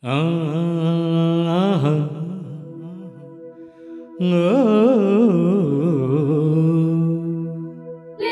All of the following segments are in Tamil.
ஆஹா. ஓ.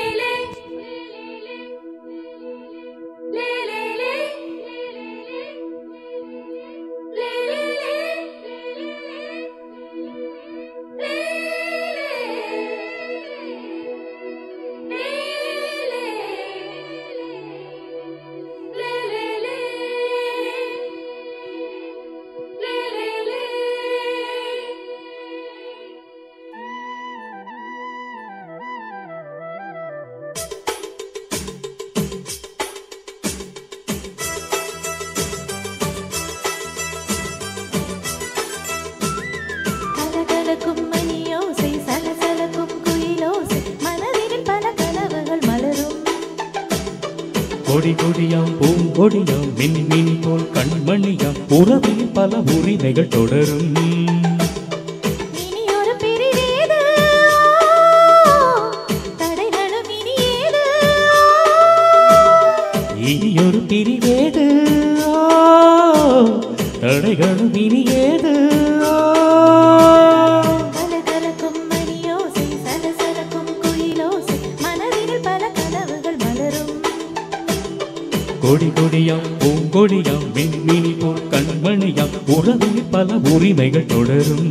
கலகலக்கும் மணியோசை சலசலக்கும் குயிலோசை மனதில் பல கனவுகள் மலரும் கொடி கொடியாம் பூங்கொடியாம் மின் மின் போல் கண்மணியாம் உறவில் பல உரிமைகள் தொடரும் இனி ஒரு பிரிவேது தடைகளும் இனி ஏது இனியொரு பிரிவேது ஆ, தடைகளும் இனி ஏது ஆ. கலகலக்கும் மணியோசை சலசலக்கும் குயிலோசை மனதில் பல கனவுகள் மலரும் கொடி கொடியாம் பூங்கொடியாம் மின் மினி போல் கண்மணியாம் உறவில் பல உரிமைகள் தொடரும்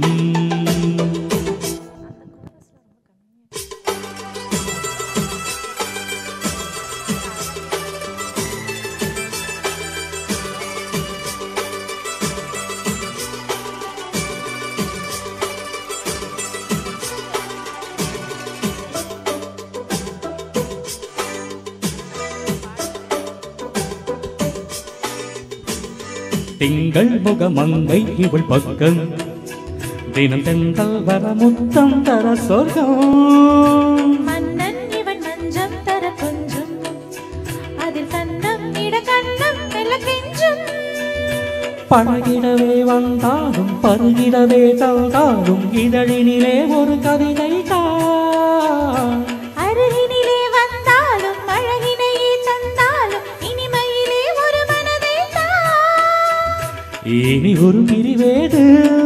திங்கள் முகமங்கை இவள் பக்கம் தினம் தென்றல் வர முத்தம் தர சொர்க்கம் மன்னன் இவன் மஞ்சம் தர கொஞ்சம் அதில் கண்ணம் இட கண்ணம் மெல்ல கெஞ்சும் பழகிடவே வந்தாலும் பருகிடவே தந்தாலும் இதழினிலே ஒரு கவிதை தான் அருகினிலே வந்தாலும் அழகினையே தந்தாலும் இனிமையிலே ஒரு மனதை தான் இனி ஒரு பிரிவேது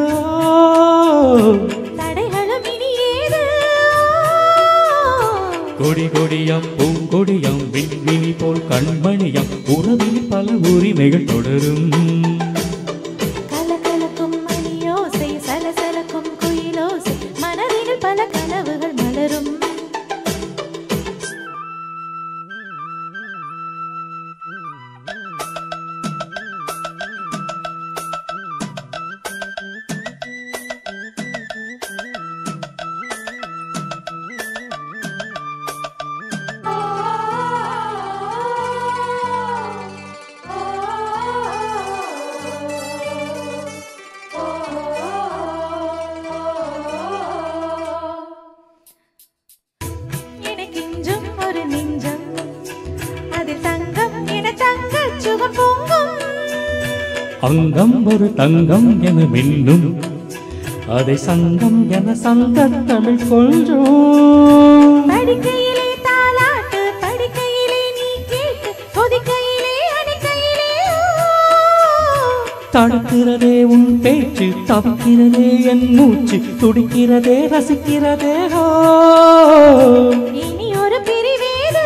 தடைகளும் இனி ஏது கொடி கொடியாம் பூங்கொடியாம் விண்மினி போல் கண்மணியாம் உறவில் பல உரிமைகள் தொடரும் கலகலக்கும் மணியோசை சலசலக்கும் குயிலோசை மனதில் பல கனவுகள் மலரும் எனக்கெஞ்சும் ஒரு நெஞ்சம் அதில் தங்கம் என தங்க சுகம் பொங்கும் அங்கம் ஒரு தங்கம் என மின்னும் அதை சங்கம் என சங்க தமிழ் கொள்றோம் படிக்கையிலே தாலாட்டு படிக்கையிலே நீ கேட்டு கொதிக்கையிலே அணைக்கையிலே தடுக்கிறதே உன் பேச்சு தவிக்கிறதே என் மூச்சு துடிக்கிறதே ரசிக்கிறதே ஹோ இனி ஒரு பிரிவேது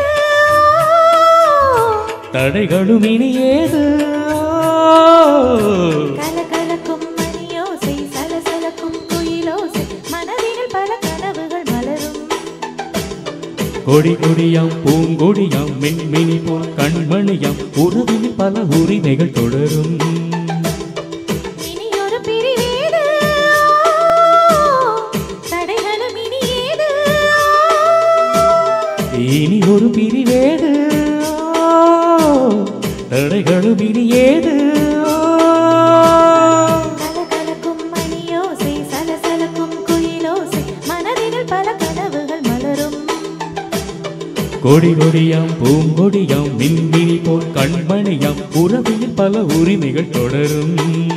தடைகளும் இனி ஏது கலகலக்கும் மணியோசை சலசலக்கும் குயிலோசை மனதில் பல கனவுகள் மலரும் கொடி கொடியாம் பூங்கொடியாம் மின்மினி போல் கண்மணியாம் உறவில் பல உரிமைகள் தொடரும் இனி ஒரு பிரிவேது தடைகளும் இனி ஏது இனி ஒரு பிரிவேது தடைகளும் இனி ஏது கலகலக்கும் மணியோசை சலசலக்கும் குயிலோசை மனதில் பல கனவுகள் மலரும் கொடி கொடியாம் பூங்கொடியாம் மின்மினி போல் கண்மணியாம் உறவில் பல உரிமைகள் தொடரும்